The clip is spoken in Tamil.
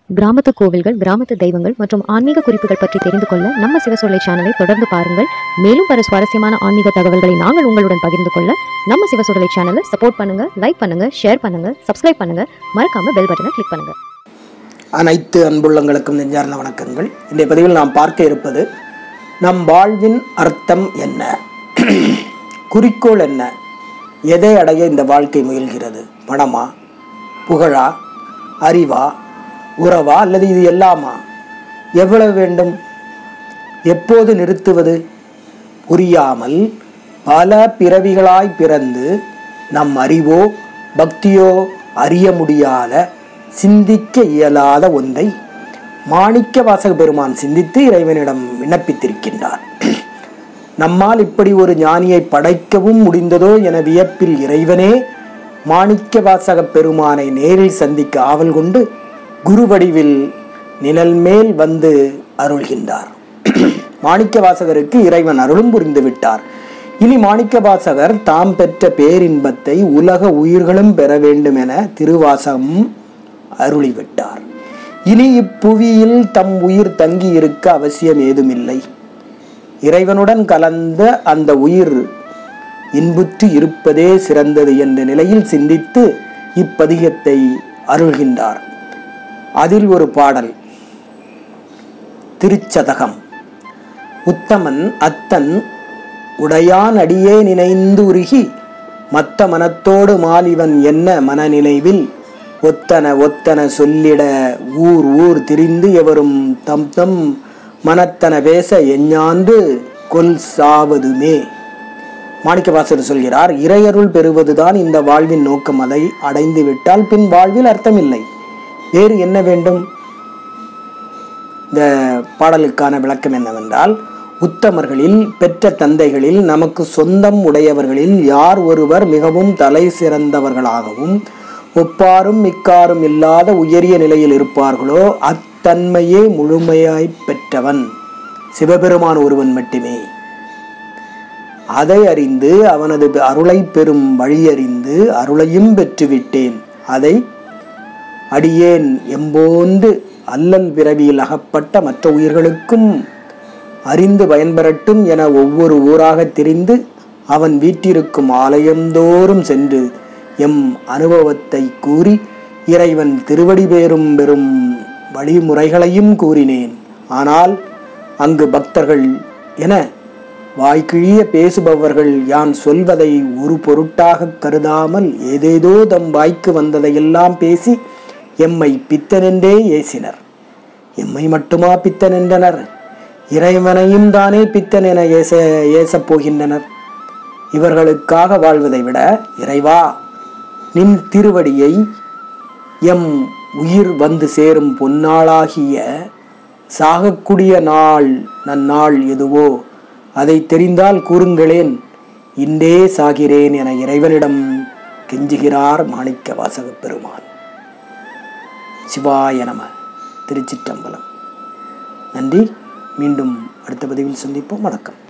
கிராமத்து கோவில்கள் கிராமத்து தெய்வங்கள் மற்றும் ஆன்மீக குறிப்புகள் பற்றி தெரிந்து கொள்ள நம்ம சிவசொல்லை சேனலை தொடர்ந்து பாருங்கள் மேலும் பல சுவாரஸ்யமான ஆன்மீக தகவல்களை நாங்கள் உங்களுடன் பகிர்ந்து கொள்ள நம்ம சிவசொல்லை சேனலை சப்போர்ட் பண்ணுங்க லைக் பண்ணுங்க ஷேர் பண்ணுங்க சப்ஸ்கிரைப் பண்ணுங்க மறக்காம பெல் பட்டனை கிளிக் பண்ணுங்க அனைத்து அன்புள்ளங்களுக்கும் நெஞ்சார்ந்த வணக்கங்கள் இன்றைய பதிவில் நாம் பார்க்க இருப்பது நம் வாழ்வின் அர்த்தம் என்ன குறிக்கோள் என்ன எதை அடைய இந்த வாழ்க்கை முயல்கிறது பணமா புகழா அறிவா உறவா அல்லது இது எல்லாமா எவ்வளவு வேண்டும் எப்போது நிறுத்துவது புரியாமல் பல பிறவிகளாய் பிறந்து நம் அறிவோ பக்தியோ அறிய முடியாத சிந்திக்க இயலாத ஒன்றை மாணிக்க வாசக பெருமான் சிந்தித்து இறைவனிடம் விண்ணப்பித்திருக்கின்றார் நம்மால் இப்படி ஒரு ஞானியை படைக்கவும் முடிந்ததோ என வியப்பில் இறைவனே மாணிக்க வாசக பெருமானை நேரில் சந்திக்க ஆவல் கொண்டு குரு வடிவில் நிழல் மேல் வந்து அருள்கின்றார் மாணிக்க வாசகருக்கு இறைவன் அருளும் புரிந்து விட்டார் இனி மாணிக்க வாசகர் தாம் பெற்ற பேரின்பத்தை உலக உயிர்களும் பெற வேண்டும் என திருவாசகம் அருளிவிட்டார் இனி இப்புவியில் தம் உயிர் தங்கி இருக்க அவசியம் ஏதுமில்லை இறைவனுடன் கலந்த அந்த உயிர் இன்புற்று இருப்பதே சிறந்தது என்ற நிலையில் சிந்தித்து இப்பதிகத்தை அருள்கின்றார் அதில் ஒரு பாடல் திருச்சதகம் உத்தமன் அத்தன் உடையான் அடியே நினைந்து உருகி மத்த மனத்தோடு மாலிவன் என்ன மனநினைவில் ஒத்தன ஒத்தன சொல்லிட ஊர் ஊர் திரிந்து எவரும் தம் தம் மனத்தன பேச எஞ்ஞாந்து கொல் சாவதுமே மாணிக்கவாசர் சொல்கிறார் இறையருள் பெறுவதுதான் இந்த வாழ்வின் நோக்கம் அதை அடைந்து விட்டால் பின் வாழ்வில் அர்த்தமில்லை வேறு என்ன வேண்டும் இந்த பாடலுக்கான விளக்கம் என்னவென்றால் உத்தமர்களில் பெற்ற தந்தைகளில் நமக்கு சொந்தம் உடையவர்களில் யார் ஒருவர் மிகவும் தலை சிறந்தவர்களாகவும் ஒப்பாரும் மிக்காரும் இல்லாத உயரிய நிலையில் இருப்பார்களோ அத்தன்மையே முழுமையாய் பெற்றவன் சிவபெருமான் ஒருவன் மட்டுமே அதை அறிந்து அவனது அருளை பெறும் வழியறிந்து அருளையும் பெற்றுவிட்டேன் அதை அடியேன் எம்போந்து அல்லல் பிறவியில் அகப்பட்ட மற்ற உயிர்களுக்கும் அறிந்து பயன்பெறட்டும் என ஒவ்வொரு ஊராக திரிந்து அவன் வீட்டிருக்கும் ஆலயந்தோறும் சென்று எம் அனுபவத்தை கூறி இறைவன் திருவடி பேரும் பெறும் வழிமுறைகளையும் கூறினேன் ஆனால் அங்கு பக்தர்கள் என வாய்க்கிழிய பேசுபவர்கள் யான் சொல்வதை ஒரு பொருட்டாக கருதாமல் ஏதேதோ தம் வாய்க்கு வந்ததையெல்லாம் பேசி எம்மை பித்தனென்றே ஏசினர் எம்மை மட்டுமா பித்தன் என்றனர் இறைவனையும் தானே பித்தன் என ஏச ஏசப் போகின்றனர் இவர்களுக்காக வாழ்வதை விட இறைவா நின் திருவடியை எம் உயிர் வந்து சேரும் பொன்னாளாகிய சாகக்கூடிய நாள் நன்னாள் எதுவோ அதை தெரிந்தால் கூறுங்களேன் இன்றே சாகிறேன் என இறைவனிடம் கெஞ்சுகிறார் மாணிக்க வாசக பெருமான் சிவாய நம திருச்சிற்றம்பலம் நன்றி மீண்டும் அடுத்த பதிவில் சந்திப்போம் வணக்கம்